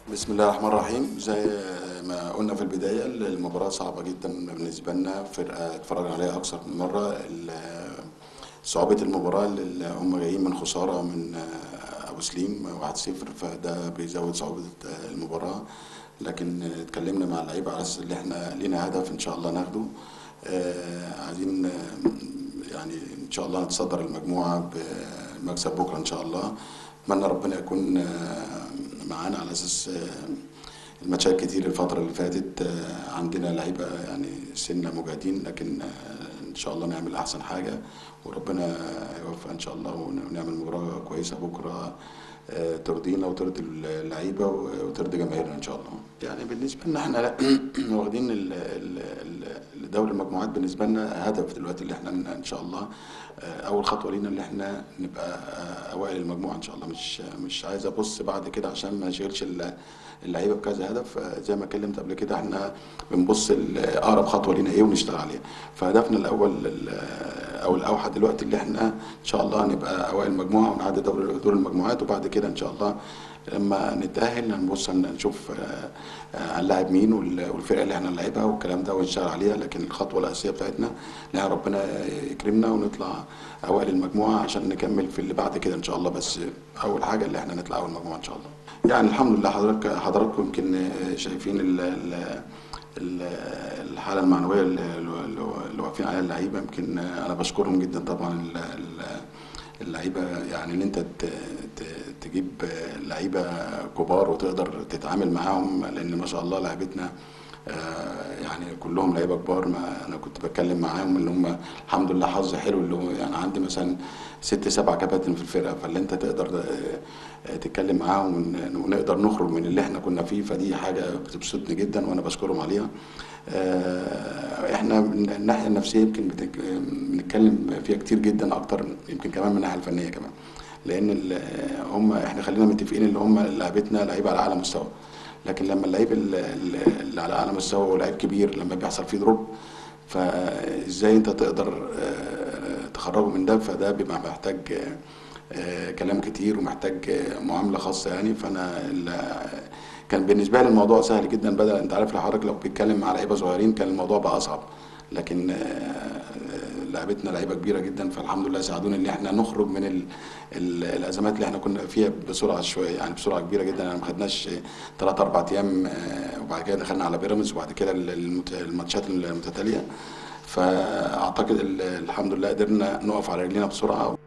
بسم الله الرحمن الرحيم زي ما قلنا في البداية المباراة صعبة جدا بالنسبة لنا فرقة اتفرجنا عليها أكثر من مرة ال- صعوبة المباراة اللي هم جايين من خسارة من أبو سليم 1-0 فده بيزود صعوبة المباراة لكن اتكلمنا مع اللعيبة على أساس إن احنا لينا هدف إن شاء الله ناخده آه، عايزين آه، يعني إن شاء الله نتصدر المجموعة بمكسب بكرة إن شاء الله أتمنى ربنا يكون آه، معانا على أساس آه، الماتشات كتير الفترة اللي فاتت آه، عندنا لعيبة يعني سنة مجاهدين لكن آه، إن شاء الله نعمل أحسن حاجة وربنا يوفق إن شاء الله ونعمل مباراة كويسة بكرة آه، ترضينا وترضي اللعيبة وترضي جماهيرنا إن شاء الله. يعني بالنسبة لنا إحنا لا- واخدين ال- ال- ال- دوري المجموعات بالنسبة لنا هدف دلوقتي اللي إحنا إن شاء الله آه، أول خطوة لينا اللي إحنا نبقى آه، أوائل المجموعة إن شاء الله مش مش عايز أبص بعد كده عشان ما نشغلش ال- اللعيبه بكذا هدف آه، زي ما اتكلمت قبل كده احنا بنبص ال- اقرب خطوه لينا ايه ونشتغل عليها فهدفنا الاول ال- او الاوحد دلوقتي اللي احنا ان شاء الله نبقى اوائل المجموعه ونعدي دور دور المجموعات وبعد كده ان شاء الله لما نتاهل هنبص هن- نشوف آه، آه، هنلاعب مين وال- والفرقه اللي احنا هنلاعبها والكلام ده ونشتغل عليها لكن الخطوه الاساسيه بتاعتنا ان إحنا ربنا يكرمنا ونطلع اوائل المجموعه عشان نكمل في اللي بعد كده ان شاء الله بس اول حاجه اللي احنا نطلع اول مجموعه ان شاء الله يعني الحمد لله حضرتك حضراتكم يمكن شايفين ال ال ال الحاله المعنويه اللي اللي واقفين عليها اللعيبه يمكن انا بشكرهم جدا طبعا ال- ال- اللعيبه يعني ان انت ت- ت- تجيب لعيبه كبار وتقدر تتعامل معاهم لان ما شاء الله لعيبتنا آه، يعني كلهم لعيبه كبار ما انا كنت بتكلم معاهم ان هم الحمد لله حظ حلو اللي هو يعني عندي مثلا ست سبع كباتن في الفرقه فاللي انت تقدر آه، تتكلم معاهم ون- ونقدر نخرج من اللي احنا كنا فيه فدي حاجه بتبسطني جدا وانا بشكرهم عليها آه، احنا من الناحيه النفسيه يمكن بتك- بنتكلم فيها كتير جدا اكتر يمكن كمان من الناحيه الفنيه كمان لان ال- هم احنا خلينا متفقين اللي هم لعيبتنا لعيبه على اعلى مستوى لكن لما اللعيب ال- ال- اللي على اعلى مستوى ولعيب كبير لما بيحصل فيه دروب فازاي انت تقدر آه، تخرجه من ده فده بيبقى محتاج آه، آه، كلام كتير ومحتاج آه، معامله خاصه يعني فانا ال- كان بالنسبه لي الموضوع سهل جدا بدل انت عارف لو حضرتك لو بتتكلم مع لعيبه صغيرين كان الموضوع بقى اصعب لكن آه، لعبتنا لعيبه كبيره جدا فالحمد لله ساعدونا ان احنا نخرج من ال ال الازمات اللي احنا كنا فيها بسرعه شويه يعني بسرعه كبيره جدا يعني ما خدناش ثلاث اربع ايام آه، وبعد كده دخلنا على بيراميدز وبعد كده ال- المت- الماتشات المتتاليه فاعتقد ال- الحمد لله قدرنا نقف على رجلينا بسرعه